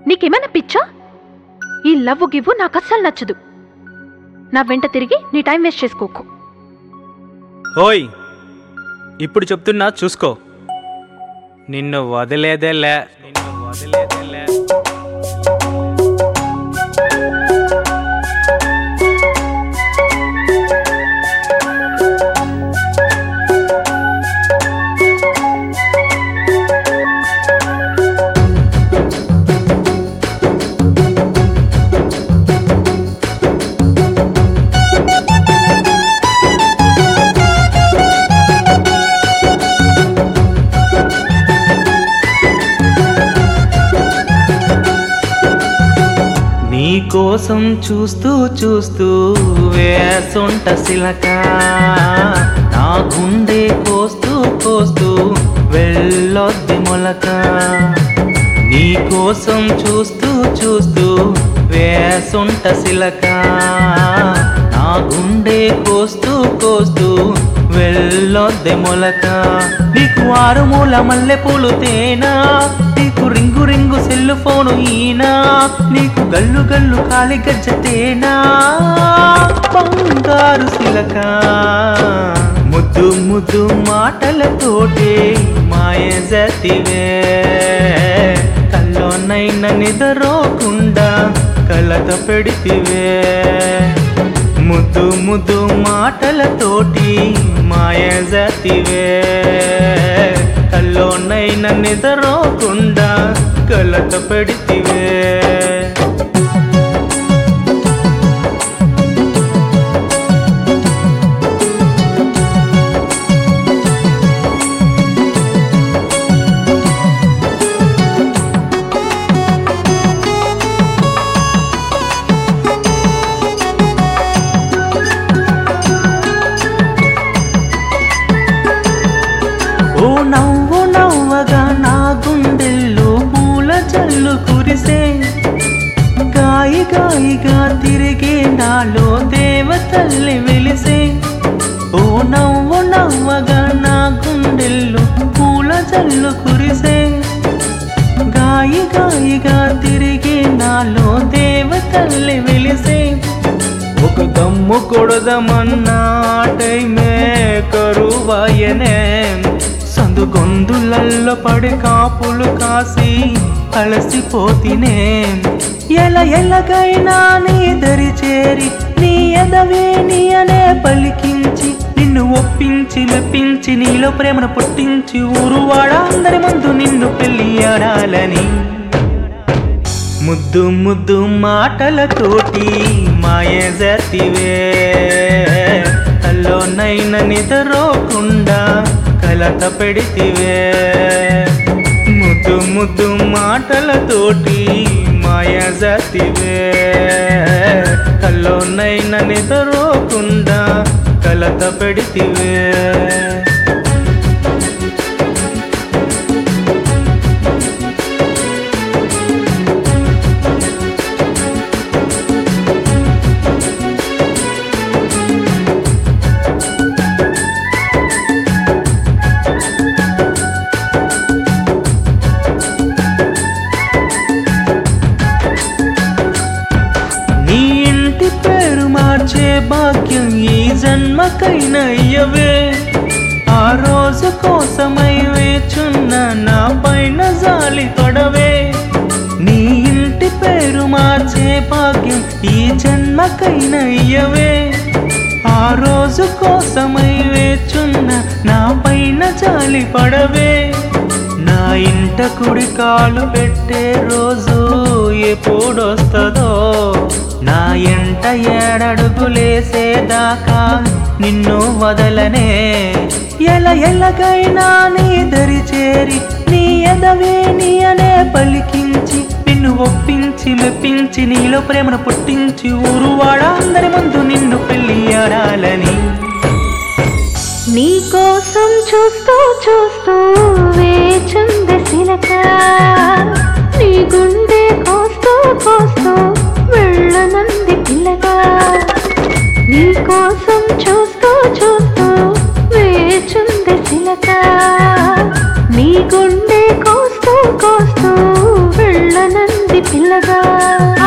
నీకేమైనా పిచ్చా ఈ లవ్ గివ్వు నాకు అస్సలు నచ్చదు నా వెంట తిరిగి నీ టైం వేస్ట్ చేసుకోకు ఓయ్ ఇప్పుడు చెప్తున్నా చూసుకో నిన్ను వదిలేదేలే నిన్ను వదిలేదేలే నీ కోసం చూస్తూ చూస్తూ వేసొంట సిలక నా గుండె కోస్తూ కోస్తూ వెళ్ళొద్ది మొలక నీ కోసం చూస్తూ చూస్తూ వేసొంట సిలక నా గుండె కోస్తూ కోస్తూ వెళ్ళొద్ది మొలక నీకు ఆరుమూల మల్లె పూలు తేనా నీకు రింగు రింగు సెల్లు ఫోను ఈనా నీకు గల్లు గల్లు కాలి గజ్జ తేనా బంగారు సిలక ముద్దు ముద్దు మాటలతోటి మాయ జతివే కల్లోనైన నిదరోకుండా కలత పెడితివే ముద్దు ముద్దు మాటలతోటి మాయ జతివే కల్లోనైన నిదరోకుండా కలత పెడితివే ఓ నవ్వు నవ్వగా నా గుండెల్లో పూల జల్లు కురిసే గాయి గాయిగా తిరిగే నాలో దేవతల్లి వెలిసే ఓ నవ్వు నవ్వగా నా గుండెల్లో పూల జల్లు కురిసే గాయి గాయిగా తిరిగే నాలో దేవతల్లి వెలిసే ఒక దమ్ము కొడదమన్నా టైమే కరువాయనే సందు గొంతులల్లో పడి కాపులు కాసి అలసిపోతినే ఎల ఎలగైనా నీ దరి చేరి నీ ఎదవే నీ అనే పలికించి నిన్ను ఒప్పించి మెప్పించి నీలో ప్రేమను పుట్టించి ఊరువాడ అందరి ముందు నిన్ను పెళ్లి ఆడాలని ముద్దు ముద్దు మాటలతోటి మాయ జతివే కల్లోనైన నిద్రోకుండా కలత పెడితివే ముద్దు ముద్దు మాటలతోటి మాయ జతివే కల్లోనైన నిద్రోకుండా కలత పెడితివే నీ ఇంటి పేరు మార్చే భాగ్యం ఈ జన్మకైన ఇయ్యవే ఆ రోజు కోసమై వేచున్న నా పైన జాలి పడవే నీ ఇంటి పేరు మార్చే భాగ్యం ఈ జన్మకైన ఇయ్యవే ఆ రోజు కోసమై వేచున్న నా పైన జాలి పడవే నా ఇంట కుడి కాలు పెట్టే రోజు ఎప్పుడొస్తుందో నా ఎంట ఏడడుగులేసేదాకా నిన్ను వదలనే ఎల ఎలగైనా నీ దరి చేరి నీ ఎదవే నీ అనే పలికించి నిన్ను ఒప్పించి మెప్పించి నీలో ప్రేమను పుట్టించి ఊరువాడ అందరి ముందు నిన్ను పెళ్లి ఆడాలని నీ కోసం చూస్తూ చూస్తూ వేచుంది సిలక నీ గుండె కోస్తూ కోస్తూ వెళ్ళనంది పిల్లగా నీ కోసం చూస్తూ చూస్తూ వేచుంది సిలక నీ గుండె కోస్తూ కోస్తూ వెళ్ళ వెళ్ళనంది పిల్లగా